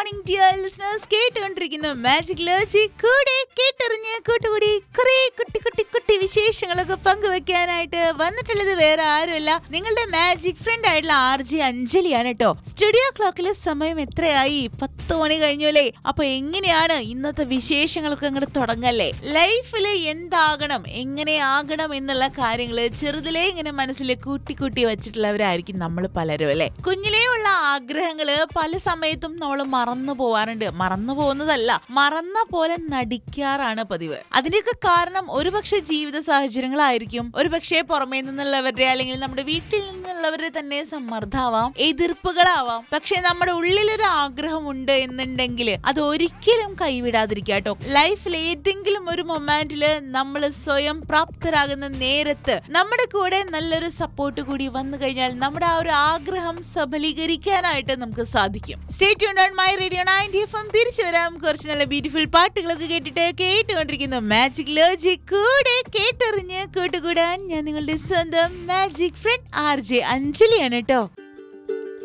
morning dear listeners കേട്ടുകൊണ്ടിരിക്കുന്ന magic ലോജി കൂടെ കേട്ടറിഞ്ഞ് കൂട്ടുകൂടി കുറെ കുട്ടി കുട്ടി കുട്ടി വിശേഷങ്ങളൊക്കെ പങ്കുവെക്കാനായിട്ട് വന്നിട്ടുള്ളത് വേറെ ആരുമല്ല നിങ്ങളുടെ മാജിക് ഫ്രണ്ട് ആയിട്ടുള്ള ആർ ജി അഞ്ജലിയാണ് കേട്ടോ സ്റ്റുഡിയോ ക്ലോക്കിലെ സമയം എത്രയായി പത്ത് മണി കഴിഞ്ഞു അല്ലേ അപ്പൊ എങ്ങനെയാണ് ഇന്നത്തെ വിശേഷങ്ങളൊക്കെ അങ്ങോട്ട് തുടങ്ങല്ലേ ലൈഫില് എന്താകണം എങ്ങനെ ആകണം എന്നുള്ള കാര്യങ്ങള് ചെറുതിലേ ഇങ്ങനെ മനസ്സിൽ കൂട്ടി കൂട്ടി വെച്ചിട്ടുള്ളവരായിരിക്കും നമ്മൾ പലരും അല്ലെ കുഞ്ഞിലേ ഉള്ള ആഗ്രഹങ്ങള് പല സമയത്തും നമ്മൾ മറന്നു പോവാറുണ്ട് മറന്നു പോകുന്നതല്ല മറന്ന പോലെ നടിക്കാറാണ് പതിവ് അതിന്റെയൊക്കെ കാരണം ഒരുപക്ഷെ ജീവിത സാഹചര്യങ്ങളായിരിക്കും ഒരുപക്ഷെ പുറമേ നിന്നുള്ളവരുടെ അല്ലെങ്കിൽ നമ്മുടെ വീട്ടിൽ നിന്നുള്ളവരുടെ തന്നെ സമ്മർദ്ദമാവാം എതിർപ്പുകളാവാം പക്ഷെ നമ്മുടെ ഉള്ളിലൊരു ആഗ്രഹമുണ്ട് എന്നുണ്ടെങ്കിൽ അത് ഒരിക്കലും കൈവിടാതിരിക്കാട്ടോ ലൈഫിൽ ഏതെങ്കിലും ഒരു മൊമെന്റില് നമ്മൾ സ്വയം പ്രാപ്തരാകുന്ന നേരത്ത് നമ്മുടെ കൂടെ നല്ലൊരു സപ്പോർട്ട് കൂടി വന്നു കഴിഞ്ഞാൽ നമ്മുടെ ആ ഒരു ആഗ്രഹം സബലീകരിക്കാനായിട്ട് നമുക്ക് സാധിക്കും stay on my radio ninety F M തിരിച്ചു വരാം കുറച്ച് നല്ല ബ്യൂട്ടിഫുൾ പാട്ടുകളൊക്കെ കേട്ടിട്ട് കേട്ടുകൊണ്ടിരിക്കുന്നു മാജിക് ലോജി കൂടെ കേട്ടറിഞ്ഞ് കൂട്ടുകൂടാൻ ഞാൻ നിങ്ങളുടെ സ്വന്തം മാജിക് ഫ്രണ്ട് ആർ ജെ അഞ്ജലിയാണ് കേട്ടോ